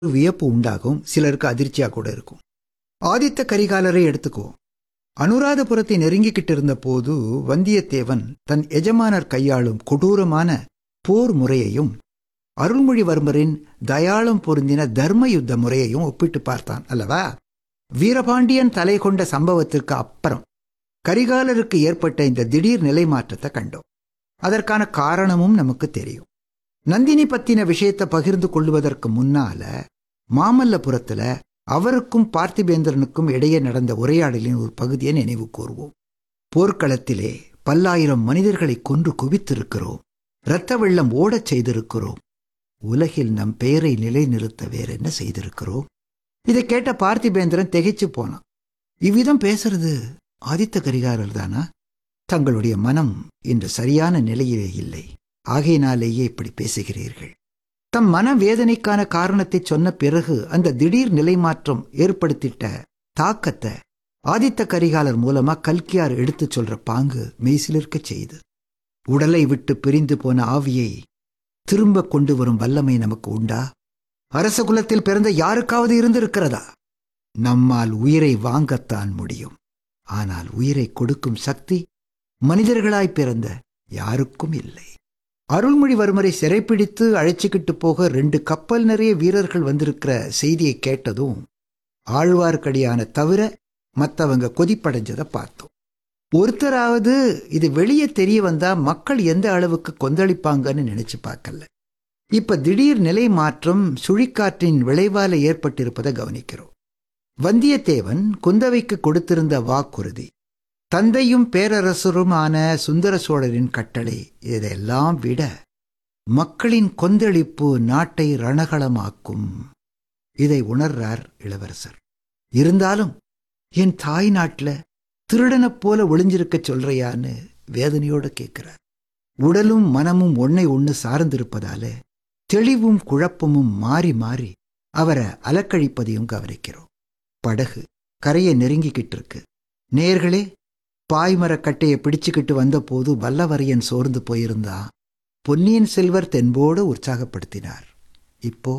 வியப்பு உண்டாகும் சிலருக்கு அதிர்ச்சியா கூட இருக்கும் ஆதித்த கரிகாலரை எடுத்துக்குவோம் அனுராதபுரத்தை நெருங்கிக்கிட்டு இருந்த போது வந்தியத்தேவன் தன் எஜமானர் கையாளும் கொடூரமான போர் முறையையும் அருள்மொழிவர்மரின் தயாளம் பொருந்தின தர்ம யுத்த முறையையும் ஒப்பிட்டு பார்த்தான் அல்லவா வீரபாண்டியன் தலை கொண்ட சம்பவத்திற்கு அப்புறம் கரிகாலருக்கு ஏற்பட்ட இந்த திடீர் நிலை மாற்றத்தை கண்டோம் அதற்கான காரணமும் நமக்கு தெரியும் நந்தினி பத்தின விஷயத்தை பகிர்ந்து கொள்வதற்கு முன்னால மாமல்லபுரத்துல அவருக்கும் பார்த்திபேந்திரனுக்கும் இடையே நடந்த உரையாடலின் ஒரு பகுதியை நினைவு கூர்வோம் போர்க்களத்திலே பல்லாயிரம் மனிதர்களை கொன்று குவித்திருக்கிறோம் இரத்த வெள்ளம் ஓடச் செய்திருக்கிறோம் உலகில் நம் பெயரை நிலைநிறுத்த வேற என்ன செய்திருக்கிறோம் இதை கேட்ட பார்த்திபேந்திரன் திகைச்சு போனான் இவ்விதம் பேசுறது ஆதித்த கரிகாரர் தானா தங்களுடைய மனம் இன்று சரியான நிலையிலே இல்லை ஆகையினாலேயே இப்படி பேசுகிறீர்கள் தம் மன வேதனைக்கான காரணத்தை சொன்ன பிறகு அந்த திடீர் நிலை மாற்றம் ஏற்படுத்திட்ட தாக்கத்தை ஆதித்த கரிகாலர் மூலமா கல்கியார் எடுத்துச் சொல்ற பாங்கு மெய்சிலிருக்க செய்து உடலை விட்டு பிரிந்து போன ஆவியை திரும்ப கொண்டு வரும் வல்லமை நமக்கு உண்டா அரச குலத்தில் பிறந்த யாருக்காவது இருந்திருக்கிறதா நம்மால் உயிரை வாங்கத்தான் முடியும் ஆனால் உயிரை கொடுக்கும் சக்தி மனிதர்களாய் பிறந்த யாருக்கும் இல்லை அருள்மொழிவர்மரை சிறைப்பிடித்து அழைச்சிக்கிட்டு போக ரெண்டு கப்பல் நிறைய வீரர்கள் வந்திருக்கிற செய்தியை கேட்டதும் ஆழ்வார்க்கடியான தவிர மற்றவங்க கொதிப்படைஞ்சதை பார்த்தோம் ஒருத்தராவது இது வெளியே தெரிய வந்தா மக்கள் எந்த அளவுக்கு கொந்தளிப்பாங்கன்னு நினைச்சு பார்க்கல இப்ப திடீர் நிலை மாற்றம் சுழிக்காற்றின் விளைவால ஏற்பட்டிருப்பதை கவனிக்கிறோம் வந்தியத்தேவன் குந்தவைக்கு கொடுத்திருந்த வாக்குறுதி தந்தையும் பேரரசருமான சுந்தர சோழரின் கட்டளை இதையெல்லாம் விட மக்களின் கொந்தளிப்பு நாட்டை ரணகளமாக்கும் இதை உணர்றார் இளவரசர் இருந்தாலும் என் தாய் நாட்டில் திருடனைப் போல ஒளிஞ்சிருக்க சொல்றியான்னு வேதனையோட கேட்கிறார் உடலும் மனமும் ஒன்னை ஒன்று சார்ந்திருப்பதால தெளிவும் குழப்பமும் மாறி மாறி அவரை அலக்கழிப்பதையும் கவனிக்கிறோம் படகு கரையை நெருங்கிக்கிட்டு இருக்கு நேர்களே பாய்மரக் கட்டையை பிடிச்சுக்கிட்டு வந்தபோது வல்லவரையன் சோர்ந்து போயிருந்தா பொன்னியின் செல்வர் தென்போடு உற்சாகப்படுத்தினார் இப்போ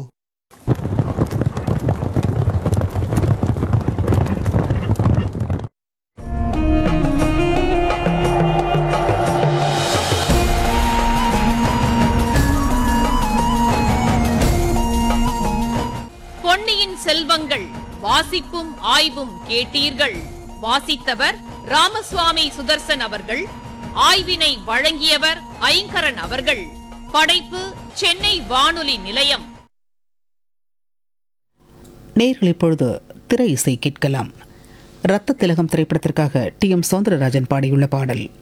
பொன்னியின் செல்வங்கள் வாசிப்பும் ஆய்வும் கேட்டீர்கள் வாசித்தவர் ராமசுவாமி சுதர்சன் அவர்கள் ஆய்வினை வழங்கியவர் ஐங்கரன் அவர்கள் படைப்பு சென்னை வானொலி நிலையம் நேர்கள் இப்பொழுது திரை இசை கேட்கலாம் ரத்த திலகம் திரைப்படத்திற்காக டி எம் சௌந்தரராஜன் பாடியுள்ள பாடல்